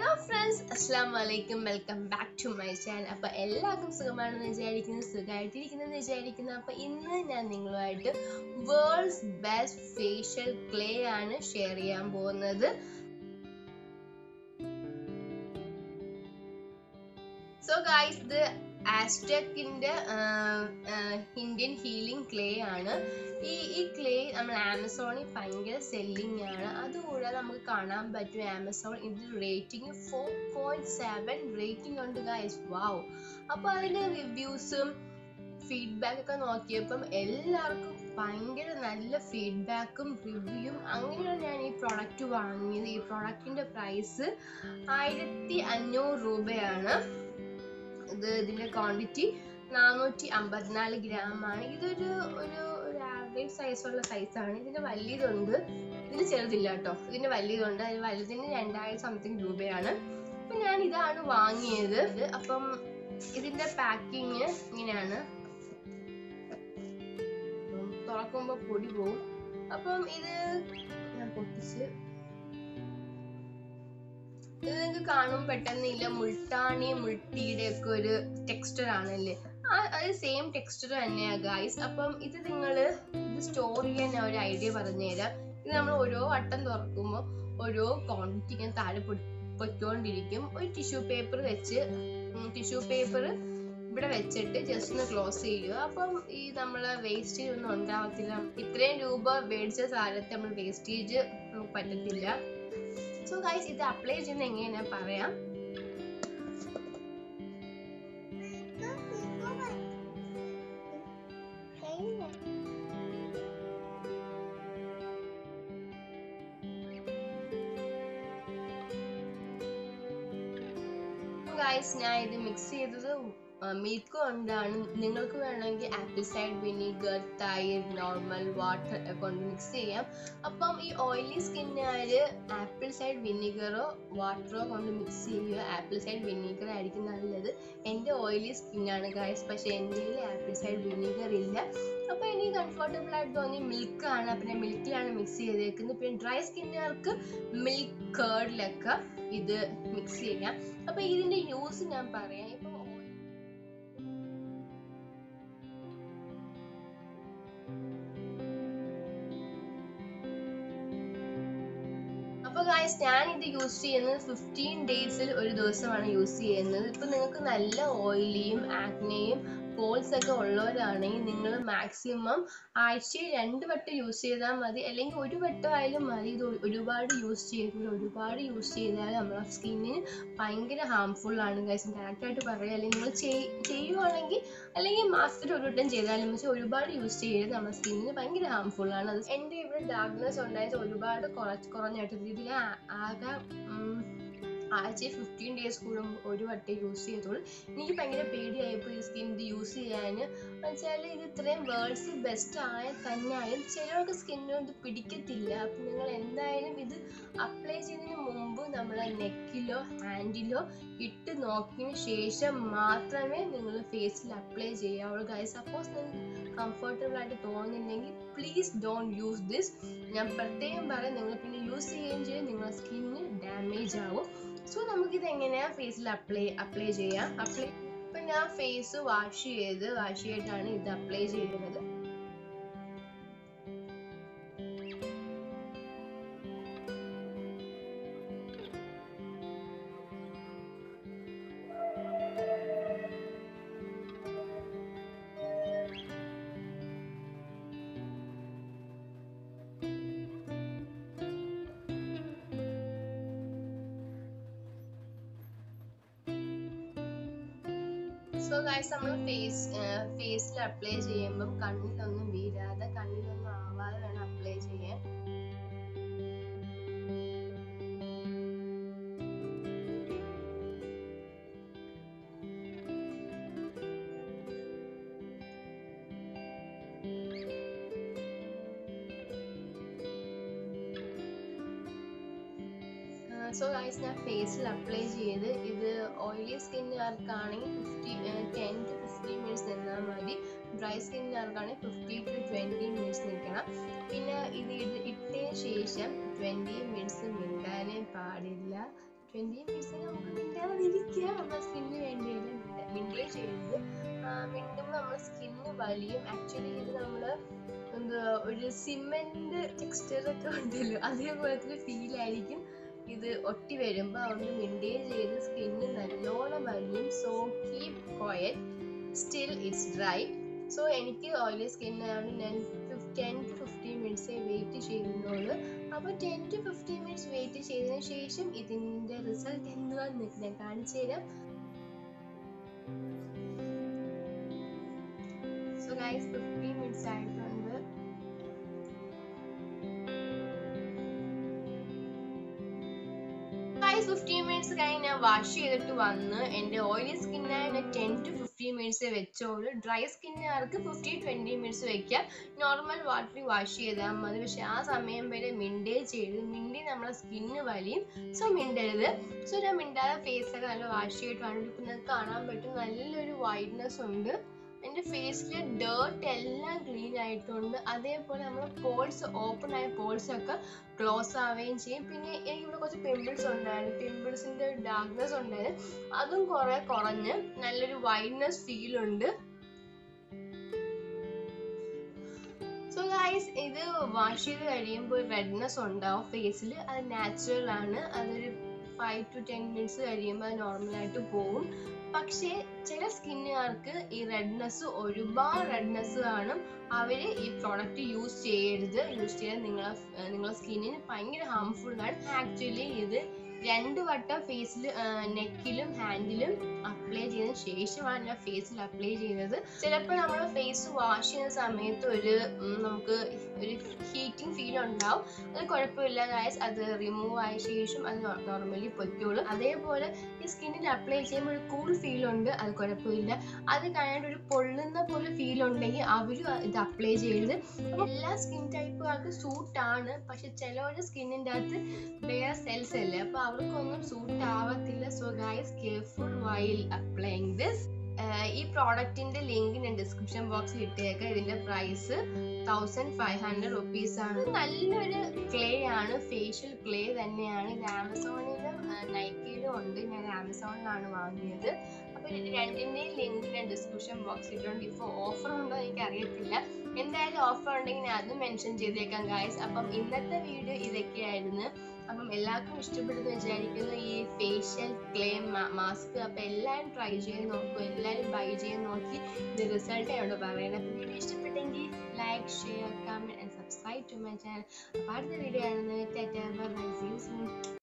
friends അസ്സാം വലൈക്കും welcome back to my channel അപ്പൊ എല്ലാവർക്കും സുഖമാണെന്ന് വിചാരിക്കുന്നു സുഖമായിട്ടിരിക്കുന്നെന്ന് വിചാരിക്കുന്നു അപ്പൊ ഇന്ന് ഞാൻ നിങ്ങളുമായിട്ട് വേൾഡ്സ് ബെസ്റ്റ് ഫേഷ്യൽ ക്ലേ ആണ് ഷെയർ ചെയ്യാൻ പോകുന്നത് സോ ഗായ്സ് ഇത് ആസ്റ്റക്കിന്റെ ഇന്ത്യൻ ഹീലിംഗ് ക്ലേ ആണ് ഈ ഈ ക്ലേ നമ്മൾ ആമസോണിൽ ഭയങ്കര സെല്ലിംഗ് ആണ് അതുകൂടാതെ നമുക്ക് കാണാൻ പറ്റും ആമസോൺ ഇത് rating four point seven rating ഉണ്ട് ഗായ്സ് വാവ് അപ്പൊ അതിന്റെ റിവ്യൂസും ഫീഡ്ബാക്ക് ഒക്കെ നോക്കിയപ്പം എല്ലാവർക്കും ഭയങ്കര നല്ല ഫീഡ്ബാക്കും റിവ്യൂയും അങ്ങനെയാണ് ഞാൻ ഈ പ്രൊഡക്റ്റ് വാങ്ങിയത് ഈ പ്രൊഡക്റ്റിന്റെ പ്രൈസ് ആയിരത്തി അഞ്ഞൂറ് രൂപയാണ് ഇത് ഇതിന്റെ ക്വാണ്ടിറ്റി നാനൂറ്റി അമ്പത്തിനാല് ഗ്രാം ആണ് ഇതൊരു ഒരു ഒരു ആവറേജ് സൈസുള്ള സൈസാണ് ഇതിന് വലിയതുണ്ട് ഇതിന് ചെറുതില്ല കേട്ടോ ഇതിന് വലിയതുണ്ട് അതിന് വലുതിന് രണ്ടായിരം സംതിങ് രൂപയാണ് അപ്പൊ ഞാൻ ഇതാണ് വാങ്ങിയത് ഇത് അപ്പം ഇതിന്റെ പാക്കിങ് ഇങ്ങനെയാണ് ഉം, തുറക്കുമ്പോ പൊടി പോവും അപ്പം ഇത് ഞാൻ പൊട്ടിച്ച് ഇത് നിങ്ങൾക്ക് കാണും പെട്ടെന്ന് ഇല്ല മുൾട്ടാണി മുൾട്ടിയുടെ ഒക്കെ ഒരു ടെക്സ്ചർ ആണല്ലേ ആ അത് സെയിം ടെക്സ്ചർ തന്നെയാ ഗായ്സ് അപ്പം ഇത് നിങ്ങൾ ഇത് സ്റ്റോർ ചെയ്യാൻ ഞാൻ ഒരു ഐഡിയ പറഞ്ഞുതരാം ഇത് നമ്മൾ ഓരോ വട്ടം തുറക്കുമ്പോൾ ഓരോ ക്വാണ്ടിറ്റി ഇങ്ങനെ താഴെ പൊ- പൊയ്ക്കൊണ്ടിരിക്കും ഒരു ടിഷ്യൂ പേപ്പർ വെച്ച് ടിഷ്യൂ പേപ്പർ ഇവിടെ വെച്ചിട്ട് ജസ്റ്റ് ഒന്ന് ക്ലോസ് ചെയ്യുക അപ്പം ഈ നമ്മളെ വേസ്റ്റേജ് ഒന്നും ഉണ്ടാവത്തില്ല ഇത്രയും രൂപ മേടിച്ച സാധനത്തെ നമ്മൾ വേസ്റ്റേജ് നമുക്ക് പറ്റത്തില്ല സോ ഗൈസ് ഇത് അപ്ലൈ ചെയ്യുന്ന എങ്ങനെയാ ഞാൻ പറയാം ഗൈസ് ഞാൻ ഇത് മിക്സ് ചെയ്തത് മിൽക്ക് കൊണ്ടാണ് നിങ്ങൾക്ക് വേണമെങ്കിൽ ആപ്പിൾ സൈഡ് വിനീഗർ തൈര് നോർമൽ വാട്ടർ കൊണ്ട് മിക്സ് ചെയ്യാം അപ്പം ഈ ഓയിലി സ്കിന്നുകാര് ആപ്പിൾ സൈഡ് വിനീഗറോ വാട്ടറോ കൊണ്ട് മിക്സ് ചെയ്യുക ആപ്പിൾ സൈഡ് വിനീഗർ ആയിരിക്കും നല്ലത് എൻ്റെ ഓയിലി സ്കിന്നാണ് ഗൈസ് പക്ഷെ എൻ്റെ ആപ്പിൾ സൈഡ് വിനീഗർ ഇല്ല അപ്പൊ എനിക്ക് കംഫർട്ടബിൾ ആയിട്ട് തോന്നി മിൽക്ക് ആണ് പിന്നെ മിൽക്കിലാണ് മിക്സ് ചെയ്തേക്കുന്നത് പിന്നെ ഡ്രൈ സ്കിന്നുകാർക്ക് മിൽക്ക് കേർഡിലൊക്കെ ഇത് മിക്സ് ചെയ്യാം അപ്പൊ ഇതിന്റെ യൂസ് ഞാൻ പറയാം ഇപ്പൊ അപ്പൊ ഗായ്സ് ഞാൻ ഇത് യൂസ് ചെയ്യുന്നത് ഫിഫ്റ്റീൻ ഡേയ്സിൽ ഒരു ദിവസമാണ് യൂസ് ചെയ്യുന്നത് ഇപ്പൊ നിങ്ങൾക്ക് നല്ല ഓയിലിയും ആക്നെയും പോൾസ് ഒക്കെ ഉള്ളവരാണെങ്കിൽ നിങ്ങൾ മാക്സിമം ആഴ്ചയിൽ രണ്ട് വട്ടം യൂസ് ചെയ്താൽ മതി അല്ലെങ്കിൽ ഒരു വട്ടം ആയാലും മതി ഇത് ഒരുപാട് യൂസ് ചെയ്തില്ല ഒരുപാട് യൂസ് ചെയ്താൽ നമ്മളെ സ്കിന്നിന് ഭയങ്കര ഹാംഫുൾ ആണ് ഗൈസ് ഡയറക്റ്റ് ആയിട്ട് പറയുക അല്ലെങ്കിൽ നിങ്ങൾ ചെയ്യുവാണെങ്കിൽ അല്ലെങ്കിൽ മാസത്തിൽ ഒരു വട്ടം ചെയ്താലും പക്ഷെ ഒരുപാട് യൂസ് ചെയ്യരുത് നമ്മുടെ സ്കിന്നിന് ഭയങ്കര ഹാംഫുൾ ആണ് അത് എൻ്റെ ഇവിടെ ഡാർക്ക്നെസ് ഉണ്ടായത് ഒരുപാട് കുറച്ച് കുറഞ്ഞിട്ട് ഇതിൽ ആകെ ഉം, ആഴ്ച ഫിഫ്റ്റീൻ ഡേയ്സ് കൂടുമ്പോൾ ഒരു വട്ടം യൂസ് ചെയ്തോളൂ എനിക്ക് ഭയങ്കര പേടിയായപ്പോൾ ഈ സ്കിൻ ഇത് യൂസ് ചെയ്യാൻ വെച്ചാൽ ഇത് ഇത്രയും വേർഡ്സ് ബെസ്റ്റ് ആയ തന്നെ ആയാലും ചിലർക്ക് സ്കിന്നിന് ഇത് പിടിക്കത്തില്ല അപ്പം നിങ്ങൾ എന്തായാലും ഇത് അപ്ലൈ ചെയ്യുന്നതിന് മുമ്പ് നമ്മളെ നെക്കിലോ ഹാൻഡിലോ ഇട്ട് നോക്കിയതിന് ശേഷം മാത്രമേ നിങ്ങൾ ഫേസിൽ അപ്ലൈ ചെയ്യാവുള്ളൂ ഗൈസ് സപ്പോസ് നിങ്ങൾക്ക് കംഫർട്ടബിൾ ആയിട്ട് തോന്നുന്നില്ലെങ്കിൽ പ്ലീസ് ഡോണ്ട് യൂസ് ദിസ് ഞാൻ പ്രത്യേകം പറയാം നിങ്ങൾ പിന്നെ യൂസ് ചെയ്യുകയും ചെയ്യും നിങ്ങളുടെ സ്കിന്നിന് ഡാമേജ് ആവും സോ നമുക്കിത് എങ്ങനെയാ ഫേസിൽ അപ്ലൈ അപ്ലൈ ചെയ്യാം അപ്ലൈ ഇപ്പൊ ഞാൻ ഫേസ് വാഷ് ചെയ്ത് വാഷ് ചെയ്തിട്ടാണ് ഇത് അപ്ലൈ ചെയ്യുന്നത് സോ ഗൈസ് നമ്മൾ ഫേസ് ഫേസിൽ അപ്ലൈ ചെയ്യുമ്പം കണ്ണിലൊന്നും വീഴാതെ കണ്ണിലൊന്നും ആവാതെ വേണം അപ്ലൈ ചെയ്യാൻ സോ ഗൈസ് ഞാൻ ഫേസിൽ അപ്ലൈ ചെയ്ത് ഇത് ഓയിലി സ്കിന്നുകാർക്കാണെങ്കിൽ fifty ten to fifteen minutes നിന്നാൽ മതി ഡ്രൈ സ്കിന്നുകാർക്കാണെങ്കിൽ ഫിഫ്റ്റി ടു ട്വൻറ്റി മിനിറ്റ്സ് നിൽക്കണം പിന്നെ ഇത് ഇത് ഇട്ടതിന് ശേഷം ട്വൻറ്റി മിനിറ്റ്സ് മിണ്ടാനേ പാടില്ല ട്വന്റി മിനിറ്റ്സ് നമുക്ക് മിണ്ടാതെ ഇരിക്കുക നമ്മുടെ സ്കിന്നിന് വേണ്ടിയിട്ട് മിണ്ടേ ചെയ്യരുത് മിണ്ടുമ്പോൾ നമ്മുടെ സ്കിന്ന് വലിയും ആക്ച്വലി ഇത് നമ്മൾ എന്താ ഒരു സിമെന്റ് ടെക്സ്ചർ ഒക്കെ ഉണ്ടല്ലോ അതേപോലത്തെ ഫീൽ ആയിരിക്കും ഇത് ഒട്ടി വരുമ്പോൾ അതുകൊണ്ട് മിൻറ്റെയിൻ ചെയ്ത് സ്കിന്ന് നല്ലോണം വലിയും so keep quiet still it's dry so എനിക്ക് ഓയിലി സ്കിൻ ആയതുകൊണ്ട് ഞാൻ ടെൻ ടു ഫിഫ്റ്റീൻ മിനിറ്റ്സേ വെയിറ്റ് ചെയ്യുന്നുള്ളൂ അപ്പോൾ ten to fifteen minutes wait ചെയ്തതിന് ശേഷം ഇതിൻ്റെ റിസൾട്ട് എന്തുവാന്ന് ഞാൻ കാണിച്ചു തരാം സോ ഗൈസ് ഫിഫ്റ്റീൻ മിനിറ്റ്സ് ആയിട്ടുണ്ട് ഗൈസ് ഫിഫ്റ്റീൻ മിനിറ്റ്സ് കഴിഞ്ഞ് ഞാൻ വാഷ് ചെയ്തിട്ട് വന്ന് എൻ്റെ ഓയിലി സ്കിന്നായ ഞാൻ ടെൻ ടു ഫിഫ്റ്റീൻ മിനിറ്റ്സ് വെച്ചോളൂ ഡ്രൈ സ്കിന്നുകാർക്ക് ഫിഫ്റ്റി ട്വൻറ്റി മിനിറ്റ്സ് വെക്കാം നോർമൽ വാട്ടറിൽ വാഷ് ചെയ്താൽ മതി പക്ഷെ ആ സമയം വരെ മിൻഡേ ചെയ്ത് മിണ്ടി നമ്മുടെ സ്കിന്ന് വലിയും സോ മിണ്ടരുത് സോ ഞാൻ മിണ്ടാതെ ഫേസ് ഒക്കെ നല്ല വാഷ് ചെയ്തിട്ട് വന്നിട്ട് ഇപ്പം നിങ്ങൾക്ക് കാണാൻ പറ്റും നല്ലൊരു വൈറ്റ്നസ് ഉണ്ട് എൻ്റെ ഫേസിൽ ഡേർട്ട് എല്ലാം ക്ലീൻ ആയിട്ടുണ്ട് അതേപോലെ നമ്മൾ പോൾസ് ഓപ്പൺ ആയ പോൾസ് ഒക്കെ ക്ലോസ് ആവുകയും ചെയ്യും പിന്നെ എനിക്ക് ഇവിടെ കുറച്ച് പിമ്പിൾസ് ഉണ്ടായിരുന്നു പിമ്പിൾസിൻ്റെ ഡാർക്ക്നെസ് ഉണ്ടായിരുന്നു അതും കുറെ കുറഞ്ഞ് നല്ലൊരു വൈറ്റ്നസ് ഫീൽ ഉണ്ട് സോ ഗൈസ് ഇത് വാഷ് ചെയ്ത് കഴിയുമ്പോൾ റെഡ്നെസ് ഉണ്ടാവും ഫേസിൽ അത് നാച്ചുറൽ ആണ് അതൊരു ഫൈവ് ടു ടെൻ മിനിറ്റ്സ് കഴിയുമ്പോൾ അത് നോർമലായിട്ട് പോകും പക്ഷേ ചില സ്കിന്നുകാർക്ക് ഈ റെഡ്നെസ് ഒരുപാട് റെഡ്നെസ് കാണും അവർ ഈ പ്രോഡക്റ്റ് യൂസ് ചെയ്യരുത് യൂസ് ചെയ്താൽ നിങ്ങളെ നിങ്ങളെ സ്കിന്നിന് ഭയങ്കര ഹാർംഫുൾ ആണ് ആക്ച്വലി ഇത് രണ്ട് വട്ടം ഫേസിൽ നെക്കിലും ഹാൻഡിലും അപ്ലൈ ചെയ്തതിന് ശേഷമാണ് ഞാൻ ഫേസിൽ അപ്ലൈ ചെയ്യുന്നത് ചിലപ്പോൾ നമ്മൾ ഫേസ് വാഷ് ചെയ്യുന്ന സമയത്ത് ഒരു നമുക്ക് ഒരു ഹീറ്റിംഗ് ഫീൽ ഉണ്ടാവും അത് കുഴപ്പമില്ല ഗായസ് അത് റിമൂവ് ആയ ശേഷം അത് നോർമലി പൊയ്ക്കോളും അതേപോലെ ഈ സ്കിന്നിൽ അപ്ലൈ ചെയ്യുമ്പോൾ ഒരു കൂൾ ഫീൽ ഉണ്ട് അത് കുഴപ്പമില്ല അത് കഴിഞ്ഞിട്ട് ഒരു പൊള്ളുന്ന പോലെ ഫീൽ ഉണ്ടെങ്കിൽ അവരും ഇത് അപ്ലൈ ചെയ്യരുത് എല്ലാ സ്കിൻ ടൈപ്പുകാർക്ക് സൂട്ടാണ് പക്ഷെ ചിലവരുടെ സ്കിന്നിൻ്റെ അകത്ത് വേറെ സെൽസ് അല്ലേ അപ്പോൾ അവർക്കൊന്നും സൂട്ട് ആവത്തില്ല so guys careful while applying this ഈ പ്രോഡക്റ്റിന്റെ ലിങ്ക് ഞാൻ ഡിസ്ക്രിപ്ഷൻ ബോക്സിൽ ഇട്ടേക്കാം ഇതിന്റെ price thousand five hundred rupees ആണ് നല്ലൊരു ക്ലേ ആണ് ഫേഷ്യൽ ക്ലേ തന്നെയാണ് ഇത് ആമസോണിലും നൈക്കയിലും ഉണ്ട് ഞാൻ ആമസോണിലാണ് വാങ്ങിയത് അപ്പൊ രണ്ടിന്റെയും ലിങ്ക് ഞാൻ ഡിസ്ക്രിപ്ഷൻ ബോക്സിൽ ഇട്ടുണ്ട് ഇപ്പോൾ ഓഫർ ഉണ്ടോ എനിക്ക് അറിയത്തില്ല എന്തായാലും ഓഫർ ഉണ്ടെങ്കിൽ ഞാൻ അതും മെൻഷൻ ചെയ്തേക്കാം ഗായ്സ് അപ്പം ഇന്നത്തെ വീഡിയോ ഇതൊക്കെയായിരുന്നു അപ്പം എല്ലാവർക്കും ഇഷ്ടപ്പെടുന്നു വിചാരിക്കുന്നു ഈ ഫേഷ്യൽ ക്ലേ മാസ്ക് അപ്പം എല്ലാവരും ട്രൈ ചെയ്ത് നോക്കൂ എല്ലാവരും ബൈ ചെയ്ത് നോക്കി ഇത് റിസൾട്ട് എന്നോട് പറയണം അപ്പം വീഡിയോ ഇഷ്ടപ്പെട്ടെങ്കിൽ like share comment and subscribe to my channel അപ്പോൾ അടുത്ത വീഡിയോ ആണ് tata bye see you soon